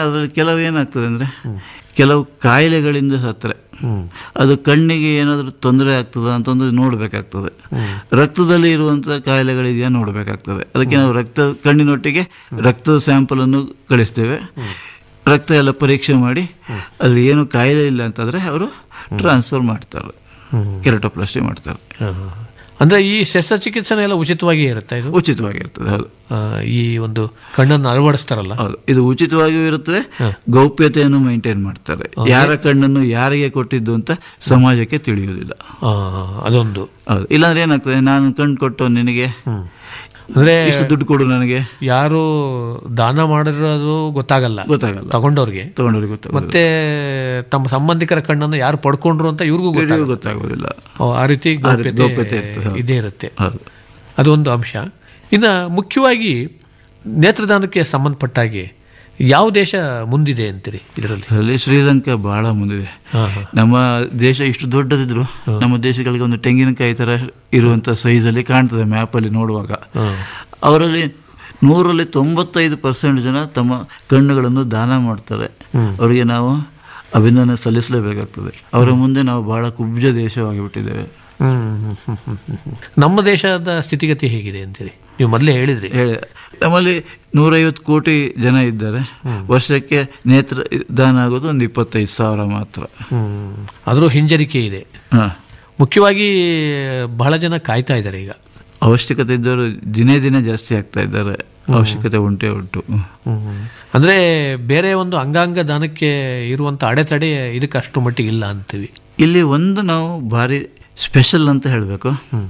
ಅದರಲ್ಲಿ ಕೆಲವು ಏನಾಗ್ತದೆ ಅಂದರೆ ಕೆಲವು ಕಾಯಿಲೆಗಳಿಂದ ಸತ್ತರೆ ಅದು ಕಣ್ಣಿಗೆ ಏನಾದರೂ ತೊಂದರೆ ಆಗ್ತದ ಅಂತ ಒಂದು ನೋಡಬೇಕಾಗ್ತದೆ ರಕ್ತದಲ್ಲಿ ಇರುವಂಥ ಕಾಯಿಲೆಗಳಿದೆಯಾ ನೋಡಬೇಕಾಗ್ತದೆ ಅದಕ್ಕೆ ನಾವು ರಕ್ತ ಕಣ್ಣಿನೊಟ್ಟಿಗೆ ರಕ್ತದ ಸ್ಯಾಂಪಲನ್ನು ಕಳಿಸ್ತೇವೆ ರಕ್ತ ಎಲ್ಲ ಪರೀಕ್ಷೆ ಮಾಡಿ ಅಲ್ಲಿ ಏನು ಕಾಯಿಲೆ ಇಲ್ಲ ಅಂತಂದರೆ ಅವರು ಟ್ರಾನ್ಸ್ಫರ್ ಮಾಡ್ತಾರೆ ಕೆರಟೋಪ್ಲಾಸ್ಟಿ ಮಾಡ್ತಾರೆ ಅಂದ್ರೆ ಈ ಶಸ್ತ್ರಚಿಕಿತ್ಸೆ ಎಲ್ಲ ಉಚಿತವಾಗಿ ಇರುತ್ತೆ ಇದು ಉಚಿತವಾಗಿರ್ತದೆ ಹೌದು ಆ, ಈ ಒಂದು ಕಣ್ಣನ್ನು ಅಳವಡಿಸ್ತಾರಲ್ಲ ಹೌದು ಇದು ಉಚಿತವಾಗಿಯೂ ಇರುತ್ತದೆ ಗೌಪ್ಯತೆಯನ್ನು ಮೇಂಟೈನ್ ಮಾಡ್ತಾರೆ ಯಾರ ಕಣ್ಣನ್ನು ಯಾರಿಗೆ ಕೊಟ್ಟಿದ್ದು ಅಂತ ಸಮಾಜಕ್ಕೆ ತಿಳಿಯುವುದಿಲ್ಲ ಆ, ಅದೊಂದು ಹೌದು ಇಲ್ಲಾಂದ್ರೆ ಏನಾಗ್ತದೆ ನಾನು ಕಣ್ಣು ಕೊಟ್ಟು ನಿನಗೆ ಅಂದ್ರೆ ಇಷ್ಟು ದುಡ್ಡು ಕೊಡು ನನಗೆ ಯಾರು ದಾನ ಮಾಡಿರೋದು ಗೊತ್ತಾಗಲ್ಲ ಗೊತ್ತಾಗಲ್ಲ ತಗೊಂಡವ್ರಿಗೆ ತಗೊಂಡವ್ರಿಗೆ ಗೊತ್ತಾಗೋದಿಲ್ಲ ಮತ್ತೆ ತಮ್ಮ ಸಂಬಂಧಿಕರ ಕಣ್ಣನ್ನು ಯಾರು ಪಡ್ಕೊಂಡ್ರು ಅಂತ ಇವ್ರಿಗೂ ಗೊತ್ತಾಗಲ್ಲ ಇವ್ರಿಗೂ ಗೊತ್ತಾಗೋದಿಲ್ಲ ಓ, ಆ ರೀತಿ ಆ ರೀತಿ ಗೌಪ್ಯತೆ ಗೌಪ್ಯತೆ ಇರ್ತದೆ, ಹೌದು. ಇದೇ ಇರುತ್ತೆ ಹೌದು ಅದೊಂದು ಅಂಶ ಇನ್ನು ಮುಖ್ಯವಾಗಿ ನೇತ್ರದಾನಕ್ಕೆ ಸಂಬಂಧಪಟ್ಟಾಗೆ ಯಾವ ದೇಶ ಮುಂದಿದೆ ಅಂತೀರಿ ಇದರಲ್ಲಿ ಅಲ್ಲಿ ಶ್ರೀಲಂಕಾ ಬಹಳ ಮುಂದಿದೆ ಹಾ, ಹಾ. ನಮ್ಮ ದೇಶ ಇಷ್ಟು ದೊಡ್ಡದಿದ್ರು ನಮ್ಮ ದೇಶಗಳಿಗೆ ಒಂದು ತೆಂಗಿನಕಾಯಿ ತರ ಇರುವಂತ ಸೈಜ್ ಅಲ್ಲಿ ಕಾಣ್ತದೆ ಮ್ಯಾಪ್ ಅಲ್ಲಿ ನೋಡುವಾಗ ಅವರಲ್ಲಿ ನೂರಲ್ಲಿ ತೊಂಬತ್ತೈದು ಪರ್ಸೆಂಟ್ ಜನ ತಮ್ಮ ಕಣ್ಣುಗಳನ್ನು ದಾನ ಮಾಡ್ತಾರೆ ಅವರಿಗೆ ನಾವು ಅಭಿನಂದನೆ ಸಲ್ಲಿಸಲೇಬೇಕಾಗ್ತದೆ ಅವರ ಮುಂದೆ ನಾವು ಬಹಳ ಕುಬ್ಜ ದೇಶವಾಗಿಬಿಟ್ಟಿದ್ದೇವೆ ಹ್ಮ್, ಹ್ಮ್, ಹ್ಮ್, ಹ್ಮ್, ಹ್ಮ್. ನಮ್ಮ ದೇಶದ ಸ್ಥಿತಿಗತಿ ಹೇಗಿದೆ ಅಂತೀರಿ ನೀವು ಮೊದಲೇ ಹೇಳಿದ್ರಿ ಹೇಳಿ ನಮ್ಮಲ್ಲಿ ನೂರೈವತ್ತು ಕೋಟಿ ಜನ ಇದ್ದಾರೆ ವರ್ಷಕ್ಕೆ ನೇತ್ರ ದಾನ ಆಗೋದು ಒಂದು ಇಪ್ಪತ್ತೈದು ಸಾವಿರ ಮಾತ್ರ ಹ್ಮ್. ಆದರೂ ಹಿಂಜರಿಕೆ ಇದೆ ಹಾ ಮುಖ್ಯವಾಗಿ ಬಹಳ ಜನ ಕಾಯ್ತಾ ಇದ್ದಾರೆ ಈಗ ಅವಶ್ಯಕತೆ ಇದ್ದವರು ದಿನೇ ದಿನೇ ಜಾಸ್ತಿ ಆಗ್ತಾ ಇದ್ದಾರೆ ಅವಶ್ಯಕತೆ ಉಂಟೇ ಉಂಟು ಅಂದ್ರೆ ಬೇರೆ ಒಂದು ಅಂಗಾಂಗ ದಾನಕ್ಕೆ ಇರುವಂತ ಅಡೆತಡೆ ಇದಕ್ಕೆ ಅಷ್ಟು ಮಟ್ಟಿಗೆ ಇಲ್ಲ ಅಂತೀವಿ ಇಲ್ಲಿ ಒಂದು ನಾವು ಭಾರಿ ಸ್ಪೆಷಲ್ ಅಂತ ಹೇಳಬೇಕು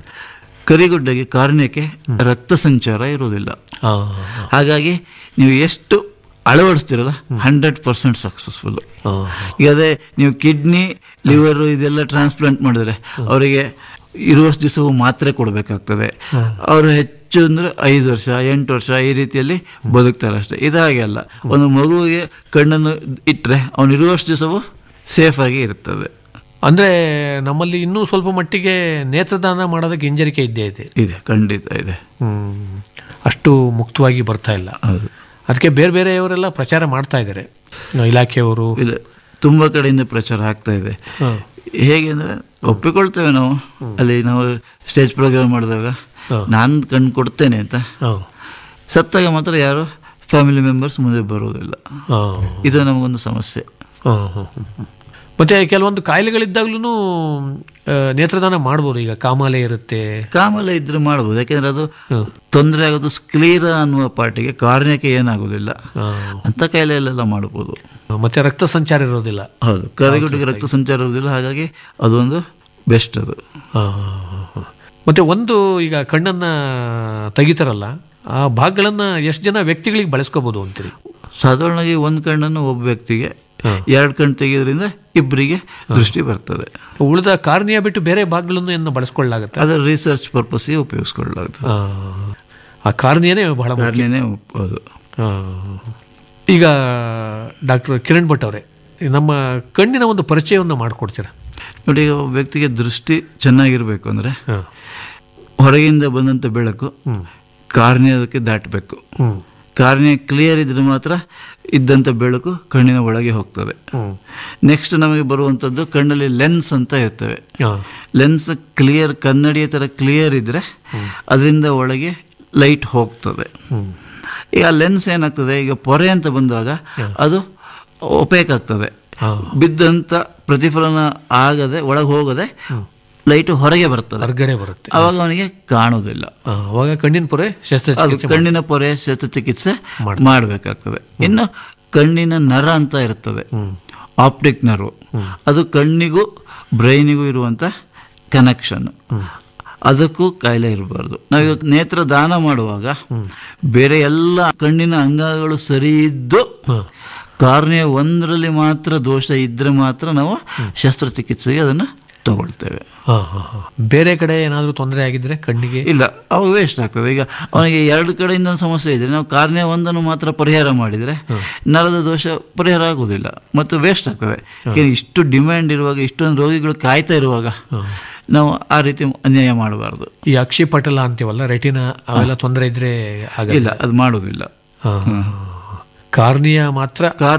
ಕರಿಗುಡ್ಡಗೆ ಕಾರ್ಯಕ್ಕೆ ರಕ್ತ ಸಂಚಾರ ಇರುವುದಿಲ್ಲ ಆ, ಹಾಗಾಗಿ ನೀವು ಎಷ್ಟು ಅಳವಡಿಸ್ತೀರಲ್ಲ ಹಂಡ್ರೆಡ್ ಪರ್ಸೆಂಟ್ ಸಕ್ಸಸ್ಫುಲ್ ಆ, ಈಗ ಅದೇ ನೀವು ಕಿಡ್ನಿ ಲಿವರ್ ಇದೆಲ್ಲ ಟ್ರಾನ್ಸ್ಪ್ಲಾಂಟ್ ಮಾಡಿದ್ರೆ ಅವರಿಗೆ ಇರುವಷ್ಟು ದಿವಸವು ಮಾತ್ರೆ ಕೊಡಬೇಕಾಗ್ತದೆ ಅವರು ಹೆಚ್ಚು ಅಂದ್ರೆ ಐದು ವರ್ಷ ಎಂಟು ವರ್ಷ ಈ ರೀತಿಯಲ್ಲಿ ಬದುಕ್ತಾರೆ ಅಷ್ಟೇ ಇದಾಗೆ ಅಲ್ಲ ಒಂದು ಮಗುವಿಗೆ ಕಣ್ಣನ್ನು ಇಟ್ಟರೆ ಅವನು ಇರುವಷ್ಟು ದಿವಸವು ಸೇಫ್ ಆಗಿ ಇರ್ತದೆ ಅಂದ್ರೆ ನಮ್ಮಲ್ಲಿ ಇನ್ನೂ ಸ್ವಲ್ಪ ಮಟ್ಟಿಗೆ ನೇತ್ರದಾನ ಮಾಡೋದಕ್ಕೆ ಹಿಂಜರಿಕೆ ಇದ್ದೇ ಇದೆ ಇದೆ ಖಂಡಿತ ಇದೆ ಹ್ಮ್. ಅಷ್ಟು ಮುಕ್ತವಾಗಿ ಬರ್ತಾ ಇಲ್ಲ ಹೌದು ಅದಕ್ಕೆ ಬೇರೆ ಬೇರೆಯವರೆಲ್ಲ ಪ್ರಚಾರ ಮಾಡ್ತಾ ಇದ್ದಾರೆ ಇಲಾಖೆಯವರು ಇಲ್ಲ ತುಂಬ ಕಡೆಯಿಂದ ಪ್ರಚಾರ ಆಗ್ತಾ ಇದೆ ಹೇಗೆ ಅಂದ್ರೆ ಒಪ್ಪಿಕೊಳ್ತೇವೆ ನಾವು ಅಲ್ಲಿ ನಾವು ಸ್ಟೇಜ್ ಪ್ರೋಗ್ರಾಮ್ ಮಾಡಿದಾಗ ನಾನು ಕಣ್ಣು ಕೊಡ್ತೇನೆ ಅಂತ ಹೌದು. ಸತ್ತಾಗ ಮಾತ್ರ ಯಾರು ಫ್ಯಾಮಿಲಿ ಮೆಂಬರ್ಸ್ ಮುಂದೆ ಬರೋದಿಲ್ಲ ಆ, ಇದು ನಮಗೊಂದು ಸಮಸ್ಯೆ ಆ, ಆ, ಆ. ಮತ್ತೆ ಕೆಲವೊಂದು ಕಾಯಿಲೆಗಳಿದ್ದಾಗ್ಲೂ ನೇತ್ರದಾನ ಮಾಡ್ಬೋದು ಈಗ ಕಾಮಾಲೆ ಇರುತ್ತೆ ಕಾಮಲ ಇದ್ರೆ ಮಾಡ್ಬೋದು ಯಾಕೆಂದ್ರೆ ಅದು ತೊಂದರೆ ಆಗೋದು ಸ್ಕ್ಲೀರ ಅನ್ನುವ ಪಾರ್ಟಿಗೆ ಕಾರ್ಯಕ್ಕೆ ಏನಾಗೋದಿಲ್ಲ ಆ, ಅಂತ ಕಾಯಿಲೆಯಲ್ಲೆಲ್ಲ ಮಾಡ್ಬೋದು ಮತ್ತೆ ರಕ್ತ ಸಂಚಾರ ಇರೋದಿಲ್ಲ ಹೌದು ಕರಿಗುಟ್ಟಿಗೆ ರಕ್ತ ಸಂಚಾರ ಇರೋದಿಲ್ಲ ಹಾಗಾಗಿ ಅದೊಂದು ಬೆಸ್ಟ್ ಅದು ಆ, ಆ. ಮತ್ತೆ ಒಂದು ಈಗ ಕಣ್ಣನ್ನ ತೆಗಿತಾರಲ್ಲ ಆ ಭಾಗಗಳನ್ನ ಎಷ್ಟು ಜನ ವ್ಯಕ್ತಿಗಳಿಗೆ ಬಳಸ್ಕೋಬಹುದು ಅಂತೀರಿ ಸಾಧಾರಣವಾಗಿ ಒಂದು ಕಣ್ಣನ್ನು ಒಬ್ಬ ವ್ಯಕ್ತಿಗೆ ಎರಡು ಕಣ್ಣು ತೆಗೆಯೋದ್ರಿಂದ ಇಬ್ಬರಿಗೆ ದೃಷ್ಟಿ ಬರ್ತದೆ ಉಳಿದ ಕಾರ್ನಿಯ ಬಿಟ್ಟು ಬೇರೆ ಭಾಗಗಳನ್ನು ಏನು ಬಳಸ್ಕೊಳ್ಳಾಗತ್ತೆ ಅದರ ರಿಸರ್ಚ್ ಪರ್ಪಸ್ಗೆ ಉಪಯೋಗಿಸ್ಕೊಳ್ಳಲಾಗ್ತದೆ ಆ, ಆ ಕಾರ್ನಿಯನೇ ಬಹಳ ಮುಖ್ಯ. ಕಾರಣನೇ ಹೌದು ಆ. ಈಗ ಡಾಕ್ಟರ್ ಕಿರಣ್ ಭಟ್ ಅವರೇ ನಮ್ಮ ಕಣ್ಣಿನ ಒಂದು ಪರಿಚಯವನ್ನು ಮಾಡಿಕೊಡ್ತೀರಾ ನೋಡಿ ಈಗ ಒಬ್ಬ ವ್ಯಕ್ತಿಗೆ ದೃಷ್ಟಿ ಚೆನ್ನಾಗಿರ್ಬೇಕು ಅಂದರೆ ಹಾಂ ಹೊರಗಿಂದ ಬಂದಂಥ ಬೆಳಕು ಕಾರ್ನಿಯದಕ್ಕೆ ದಾಟಬೇಕು ಕಾರ್ನಿಯ ಕ್ಲಿಯರ್ ಇದ್ರೆ ಮಾತ್ರ ಇದ್ದಂಥ ಬೆಳಕು ಕಣ್ಣಿನ ಒಳಗೆ ಹೋಗ್ತದೆ ನೆಕ್ಸ್ಟ್ ನಮಗೆ ಬರುವಂಥದ್ದು ಕಣ್ಣಲ್ಲಿ ಲೆನ್ಸ್ ಅಂತ ಇರ್ತವೆ ಹಾಂ ಲೆನ್ಸ್ ಕ್ಲಿಯರ್ ಕನ್ನಡಿಯ ಥರ ಕ್ಲಿಯರ್ ಇದ್ದರೆ ಅದರಿಂದ ಒಳಗೆ ಲೈಟ್ ಹೋಗ್ತದೆ ಈಗ ಲೆನ್ಸ್ ಏನಾಗ್ತದೆ ಈಗ ಪೊರೆ ಅಂತ ಬಂದಾಗ ಅದು ಒಪೇಕ್ ಆಗ್ತದೆ ಬಿದ್ದಂಥ ಪ್ರತಿಫಲನ ಆಗದೆ ಒಳಗೆ ಹೋಗದೆ ಲೈಟು ಹೊರಗೆ ಬರ್ತದೆ ಹೊರಗಡೆ ಬರುತ್ತೆ ಅವಾಗ ಅವನಿಗೆ ಕಾಣೋದಿಲ್ಲ ಆ, ಅವಾಗ ಕಣ್ಣಿನ ಪೊರೆ ಅದು ಶಸ್ತ್ರಚಿಕಿತ್ಸೆ ಕಣ್ಣಿನ ಪೊರೆ ಶಸ್ತ್ರಚಿಕಿತ್ಸೆ ಮಾಡಬೇಕಾಗ್ತದೆ ಇನ್ನು ಕಣ್ಣಿನ ನರ ಅಂತ ಇರ್ತದೆ ಆಪ್ಟಿಕ್ ನರ್ವ್ ಅದು ಕಣ್ಣಿಗೂ ಬ್ರೈನಿಗೂ ಇರುವಂಥ ಕನೆಕ್ಷನ್ ಅದಕ್ಕೂ ಕಾಯಿಲೆ ಇರಬಾರ್ದು ನಾವೀಗ ನೇತ್ರ ದಾನ ಮಾಡುವಾಗ ಬೇರೆ ಎಲ್ಲ ಕಣ್ಣಿನ ಅಂಗಗಳು ಸರಿ ಇದ್ದು ಕಾರ್ನಿಯ ಒಂದರಲ್ಲಿ ಮಾತ್ರ ದೋಷ ಇದ್ರೆ ಮಾತ್ರ ನಾವು ಶಸ್ತ್ರಚಿಕಿತ್ಸೆಗೆ ಅದನ್ನು ತಗೊಳ್ತೇವೆ ಹಾ, ಹಾ, ಹಾ. ಬೇರೆ ಕಡೆ ಏನಾದರೂ ತೊಂದರೆ ಆಗಿದ್ರೆ ಕಣ್ಣಿಗೆ ಇಲ್ಲ ಅವಾಗ ವೇಸ್ಟ್ ಆಗ್ತದೆ ಈಗ ಅವನಿಗೆ ಎರಡು ಕಡೆಯಿಂದ ಒಂದು ಸಮಸ್ಯೆ ಇದೆ ನಾವು ಕಾರ್ಯ ಒಂದನ್ನು ಮಾತ್ರ ಪರಿಹಾರ ಮಾಡಿದರೆ ನರದ ದೋಷ ಪರಿಹಾರ ಆಗುವುದಿಲ್ಲ ಮತ್ತು ವೇಸ್ಟ್ ಆಗ್ತದೆ ಯಾಕೆಂದ್ರೆ ಇಷ್ಟು ಡಿಮ್ಯಾಂಡ್ ಇರುವಾಗ ಇಷ್ಟೊಂದು ರೋಗಿಗಳು ಕಾಯ್ತಾ ಇರುವಾಗ ನಾವು ಆ ರೀತಿ ಅನ್ಯಾಯ ಮಾಡಬಾರ್ದು ಈ ಅಕ್ಷಿಪಟಲ ಅಂತೀವಲ್ಲ ರೆಟಿನ ಅವೆಲ್ಲ ತೊಂದರೆ ಇದ್ರೆ ಆಗಲ್ಲ ಇಲ್ಲ ಅದು ಮಾಡುವುದಿಲ್ಲ ಹಾ, ಹಾ, ಹಾ. ಕಾರ್ನಿಯ ಮಾತ್ರ ಕಾರ್